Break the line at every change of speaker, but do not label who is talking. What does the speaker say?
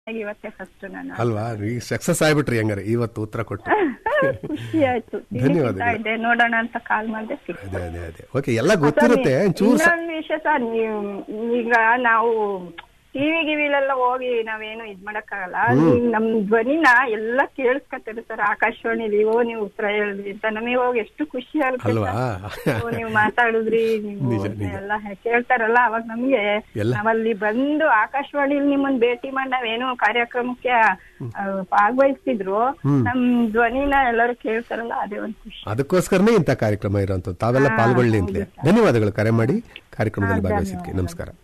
ಇವತ್ತೇ ಫಸ್ಟ್ ನಾನು
ಅಲ್ವಾ ಈಗ ಸಕ್ಸಸ್ ಆಗ್ಬಿಟ್ರಿ ಹಂಗಾರೆ ಇವತ್ತು ಉತ್ತರ ಕೊಟ್ಟು
ಖುಷಿ ಆಯ್ತು
ಧನ್ಯವಾದಗಳು.
ತಿಂತಾ ಇದ್ದೆ ನೋಡೋಣ ಅಂತ ಕಾಲ್ ಮಾಡಿದೆ ಸಿಕ್ತು.
ಅದೇ ಅದೇ ಅದೇ ಓಕೆ ಎಲ್ಲ ಗೊತ್ತಿರುತ್ತೆ ಚೂರು ಸ-
ಇನ್ನೊಂದು ವಿಷಯ ಸರ್ ನೀವು ಈಗ ನಾವು ಟಿವಿ ಗಿವಿಲೆಲ್ಲ ಹೋಗಿ ನಾವೇನು ಇದ್ ಮಾಡಕ್ಕಾಗಲ್ಲ ನೀವ್ ನಮ್ ಧ್ವನಿನ ಎಲ್ಲ ಕೇಳಿಸ್ಕೊತೀರಿ ಸರ್ ಆಕಾಶವಾಣಿಲಿ ಓ ನೀವು ಉತ್ತರ ಹೇಳಿದ್ರಿ ಅಂತ ನಮಗೆ ಹೋಗಿ ಎಷ್ಟು ಖುಷಿ ಆಗುತ್ತೆ
ಅಲ್ವಾ
ಸರ್. ಓ, ನೀವು ಮಾತಾಡಿದ್ರಿ ನೀವು
ನಿಜ, ನಿಜ.
ಎಲ್ಲ ಕೇಳ್ತಾರಲ್ಲ ಅವಾಗ ನಮ್ಗೆ
ಎಲ್ಲ.
ನಾವಲ್ಲಿ ಬಂದು ಆಕಾಶವಾಣಿಲಿ ನಿಮ್ಮನ್ನ ಭೇಟಿ ಮಾಡಿ ನಾವೇನು ಕಾರ್ಯಕ್ರಮಕ್ಕೆ ಆ, ಭಾಗವಹಿಸ್ತಿದ್ರು ನಮ್ ಧ್ವನಿನ ಎಲ್ಲರೂ ಕೇಳ್ತಾರಲ್ಲ ಅದೇ ಒಂದು ಖುಷಿ
ಅದಕ್ಕೋಸ್ಕರನೇ ಇಂಥ ಕಾರ್ಯಕ್ರಮ ಇರೋಂಥದ್ದು ತಾವೆಲ್ಲ ಪಾಲ್ಗೊಳ್ಳಿ ಅಂತಲೇ ಧನ್ಯವಾದಗಳು ಕರೆ ಮಾಡಿ ಕಾರ್ಯಕ್ರಮದಲ್ಲಿ ಭಾಗವಹಿಸಿದ್ಕೆ ನಮಸ್ಕಾರ